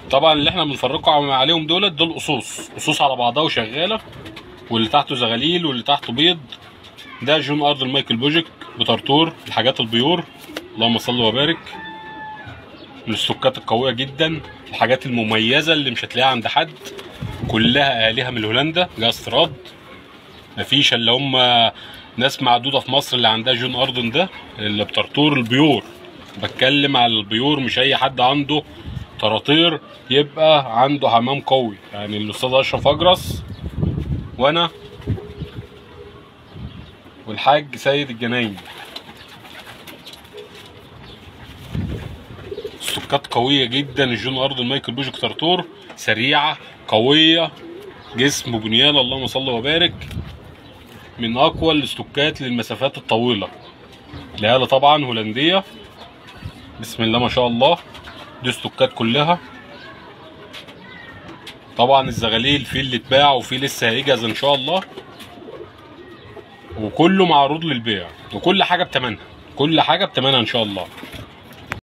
طبعا اللي احنا بنفرقوا عليهم دولت دول قصوص قصوص على بعضها وشغاله واللي تحته زغاليل واللي تحته بيض ده جون ارض المايكل بوجيك بطرطور الحاجات البيور اللهم صل وبارك من السكات القويه جدا الحاجات المميزه اللي مش هتلاقيها عند حد كلها الهه من هولندا جايه استيراد مفيش الا هم ناس معدوده في مصر اللي عندها جون اردن ده اللي بطرطور البيور بتكلم على البيور مش اي حد عنده طراطير يبقى عنده حمام قوي يعني الاستاذ اشرف اجرس وانا والحاج سيد الجنايني سكات قويه جدا الجون ارض المايكل بوجيك طرطور سريعه قويه جسم وبنيان اللهم صل وبارك من اقوى الاستوكات للمسافات الطويله الآلة طبعا هولنديه بسم الله ما شاء الله دي استوكات كلها طبعا الزغاليل في اللي اتباع وفي لسه هيجهز ان شاء الله وكله معروض للبيع وكل حاجه بتمنها كل حاجه بتمنها ان شاء الله